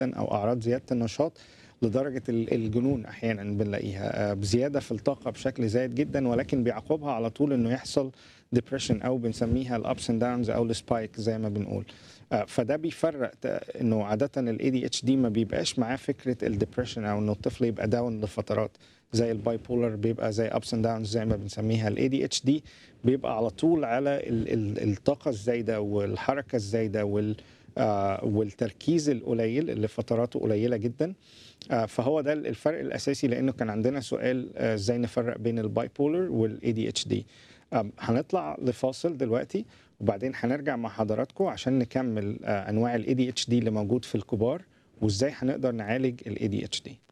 او اعراض زياده النشاط لدرجه ال- الجنون احيانا بنلاقيها آه، بزياده في الطاقه بشكل زايد جدا ولكن بيعقبها على طول انه يحصل ديبريشن او بنسميها الابس اند داونز او السبايك زي ما بنقول آه، فده بيفرق ت- انه عاده الاي دي اتش دي ما بيبقاش معاه فكره الديبريشن او انه الطفل يبقى داون لفترات زي الباي بولر بيبقى زي ابس اند داونز زي ما بنسميها الاي دي اتش دي بيبقى على طول على ال- ال- الطاقه الزايده والحركه الزايده وال آه، والتركيز القليل اللي فتراته قليله جدا آه، فهو ده الفرق الاساسي لانه كان عندنا سؤال آه، ازاي نفرق بين الباي بولر والاي دي اتش دي هنطلع لفاصل دلوقتي وبعدين هنرجع مع حضراتكم عشان نكمل آه، انواع الاي دي اتش دي اللي موجود في الكبار وازاي هنقدر نعالج الاي دي اتش دي